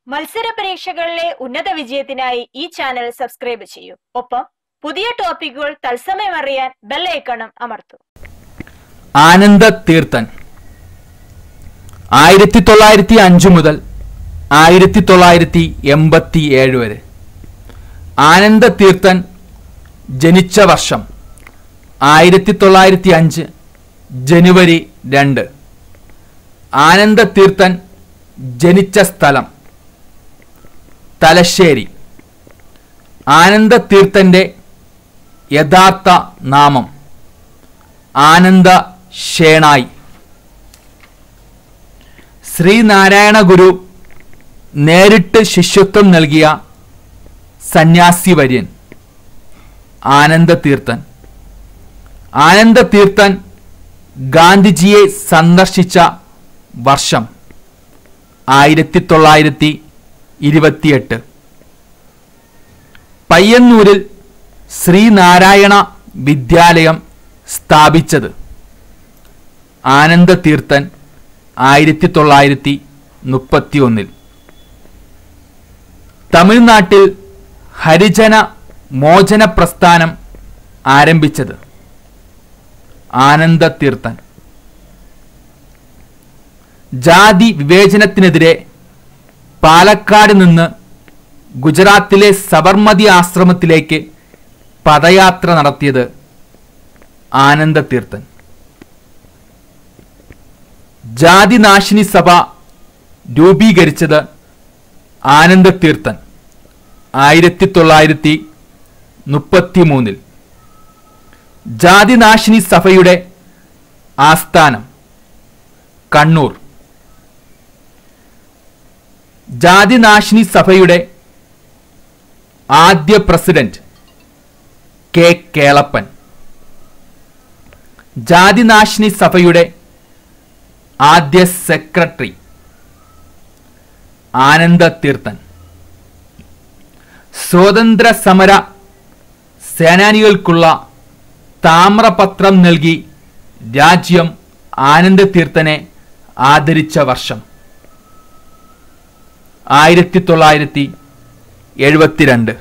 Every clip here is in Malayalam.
മത്സര പരീക്ഷകളിലെ ഉന്നത വിജയത്തിനായി ഈ ചാനൽ സബ്സ്ക്രൈബ് ചെയ്യൂ ഒപ്പം പുതിയ ടോപ്പിക്കുകൾ തത്സമയം അറിയാൻ ബെല്ലൈക്കണും അമർത്തൂ ആനന്ദ തീർത്ഥൻ ആയിരത്തി തൊള്ളായിരത്തി അഞ്ച് മുതൽ ആയിരത്തി തൊള്ളായിരത്തി എൺപത്തി ഏഴ് വരെ ആനന്ദ തീർത്ഥൻ ജനിച്ച വർഷം ആയിരത്തി തൊള്ളായിരത്തി അഞ്ച് ജനുവരി രണ്ട് ആനന്ദ തീർത്ഥൻ ജനിച്ച സ്ഥലം തലശ്ശേരി ആനന്ദ തീർത്ഥന്റെ യഥാർത്ഥ നാമം ആനന്ദ ഷേണായി ശ്രീനാരായണ ഗുരു നേരിട്ട് ശിഷ്യത്വം നൽകിയ സന്യാസി വര്യൻ ആനന്ദ തീർത്ഥൻ ആനന്ദ തീർത്ഥൻ ഗാന്ധിജിയെ സന്ദർശിച്ച വർഷം ആയിരത്തി തൊള്ളായിരത്തി ഇരുപത്തിയെട്ട് പയ്യന്നൂരിൽ ശ്രീനാരായണ വിദ്യാലയം സ്ഥാപിച്ചത് ആനന്ദ തീർത്ഥൻ ആയിരത്തി തൊള്ളായിരത്തി മുപ്പത്തി ഒന്നിൽ തമിഴ്നാട്ടിൽ ഹരിജന മോചന പ്രസ്ഥാനം ആരംഭിച്ചത് ആനന്ദ തീർത്ഥൻ ജാതി വിവേചനത്തിനെതിരെ പാലക്കാട് നിന്ന് ഗുജറാത്തിലെ സബർമതി ആശ്രമത്തിലേക്ക് പദയാത്ര നടത്തിയത് ആനന്ദ തീർത്ഥൻ ജാതിനാശിനി സഭ രൂപീകരിച്ചത് ആനന്ദ തീർത്ഥൻ ആയിരത്തി തൊള്ളായിരത്തി മുപ്പത്തി മൂന്നിൽ ജാതിനാശിനി സഭയുടെ ആസ്ഥാനം കണ്ണൂർ ജാതിനാശിനി സഭയുടെ ആദ്യ പ്രസിഡന്റ് കെ കേളപ്പൻ ജാതിനാശിനി സഭയുടെ ആദ്യ സെക്രട്ടറി ആനന്ദ തീർത്ഥൻ സ്വാതന്ത്ര്യ സമര സേനാനികൾക്കുള്ള താമ്രപത്രം നൽകി രാജ്യം ആനന്ദ തീർത്ഥനെ ആദരിച്ച വർഷം ആയിരത്തി തൊള്ളായിരത്തി എഴുപത്തിരണ്ട്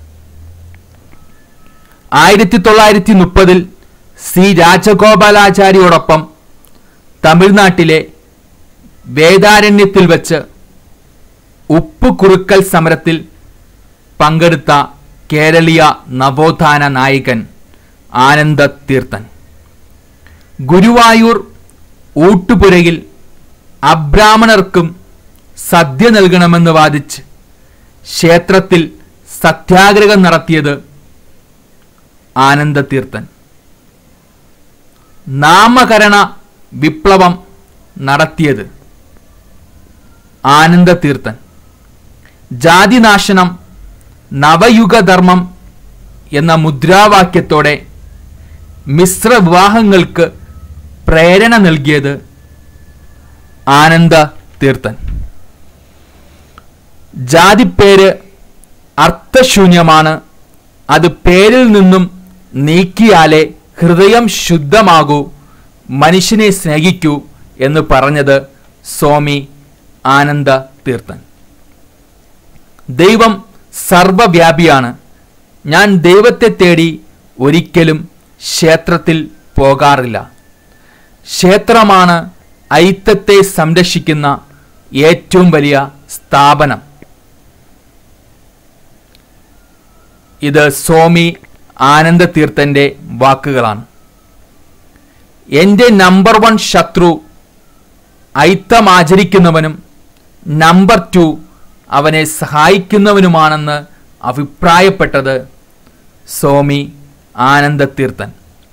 ആയിരത്തി തൊള്ളായിരത്തി മുപ്പതിൽ സി രാജഗോപാലാചാര്യോടൊപ്പം തമിഴ്നാട്ടിലെ വേദാരണ്യത്തിൽ വച്ച് ഉപ്പ് കുറുക്കൽ സമരത്തിൽ പങ്കെടുത്ത കേരളീയ നവോത്ഥാന നായകൻ ആനന്ദ തീർത്ഥൻ ഗുരുവായൂർ ഊട്ടുപുരയിൽ അബ്രാഹ്മണർക്കും സദ്യ നൽകണമെന്ന് വാദിച്ച് ക്ഷേത്രത്തിൽ സത്യാഗ്രഹം നടത്തിയത് ആനന്ദ തീർത്ഥൻ നാമകരണ വിപ്ലവം നടത്തിയത് ആനന്ദ തീർത്ഥൻ ജാതിനാശനം നവയുഗധർമ്മം എന്ന മുദ്രാവാക്യത്തോടെ മിശ്ര വിവാഹങ്ങൾക്ക് പ്രേരണ നൽകിയത് ആനന്ദ തീർത്ഥൻ ജാതിപ്പേര് അർത്ഥശൂന്യമാണ് അത് പേരിൽ നിന്നും നീക്കിയാലേ ഹൃദയം ശുദ്ധമാകൂ മനുഷ്യനെ സ്നേഹിക്കൂ എന്ന് പറഞ്ഞത് സ്വാമി ആനന്ദ തീർത്ഥൻ ദൈവം സർവവ്യാപിയാണ് ഞാൻ ദൈവത്തെ തേടി ഒരിക്കലും ക്ഷേത്രത്തിൽ പോകാറില്ല ക്ഷേത്രമാണ് ഐത്തത്തെ സംരക്ഷിക്കുന്ന ഏറ്റവും വലിയ സ്ഥാപനം ഇത് സ്വാമി ആനന്ദ തീർത്ഥന്റെ വാക്കുകളാണ് എൻ്റെ നമ്പർ വൺ ശത്രു ഐത്തം ആചരിക്കുന്നവനും നമ്പർ ടു അവനെ സഹായിക്കുന്നവനുമാണെന്ന് അഭിപ്രായപ്പെട്ടത് സ്വാമി ആനന്ദ തീർത്ഥൻ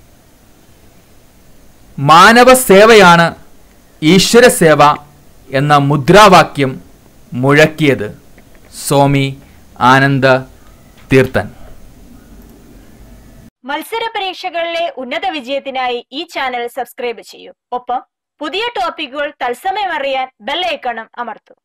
മാനവ സേവയാണ് ഈശ്വര സേവ എന്ന മുദ്രാവാക്യം മുഴക്കിയത് സ്വാമി ആനന്ദ തീർത്ഥൻ മത്സര പരീക്ഷകളിലെ ഉന്നത വിജയത്തിനായി ഈ ചാനൽ സബ്സ്ക്രൈബ് ചെയ്യൂ ഒപ്പം പുതിയ ടോപ്പിക്കുകൾ തത്സമയം അറിയാൻ ബെല്ലൈക്കണും അമർത്തൂ